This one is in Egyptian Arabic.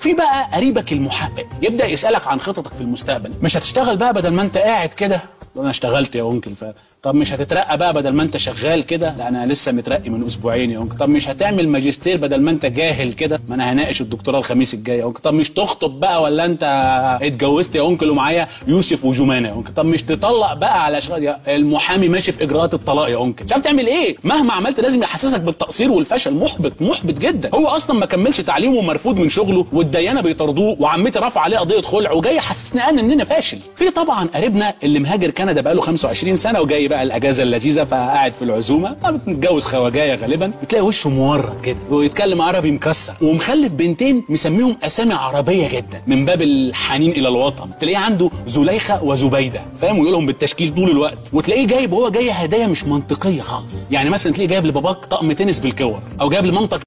في بقى قريبك المحقق يبدا يسالك عن خططك في المستقبل مش هتشتغل بقى بدل ما انت قاعد كده انا اشتغلت يا انكل ف... طب مش هتترقى بقى بدل ما انت شغال كده لا انا لسه مترقي من اسبوعين يا انكل طب مش هتعمل ماجستير بدل ما انت جاهل كده ما انا هناقش الدكتوراه الخميس الجاي يا انكل طب مش تخطب بقى ولا انت اتجوزت يا انكل ومعايا يوسف وجمانه يا انكل طب مش تطلق بقى على شغل يا المحامي ماشي في اجراءات الطلاق يا انكل مش عارف تعمل ايه مهما عملت لازم يحسسك بالتقصير والفشل محبط محبط جدا هو اصلا ما كملش تعليمه ومرفوض من شغله والديانه بيطردوه وعمتي رافعه عليه قضيه خلع وجاي يحسسني انا اننا فاشل في طبعا قريبنا اللي مهاجر كندا بقاله 25 سنه وجاي بقى الاجازه اللذيذه فقاعد في العزومه متجوز خواجايه غالبا بتلاقي وشه مورد كده ويتكلم عربي مكسر ومخلف بنتين مسميهم اسامي عربيه جدا من باب الحنين الى الوطن تلاقيه عنده زليخه وزبيده فاهم ويقولهم بالتشكيل طول الوقت وتلاقيه جايب وهو جاي هدايا مش منطقيه خالص يعني مثلا تلاقيه جايب لباباك طقم تنس بالكور او جايب لمامتك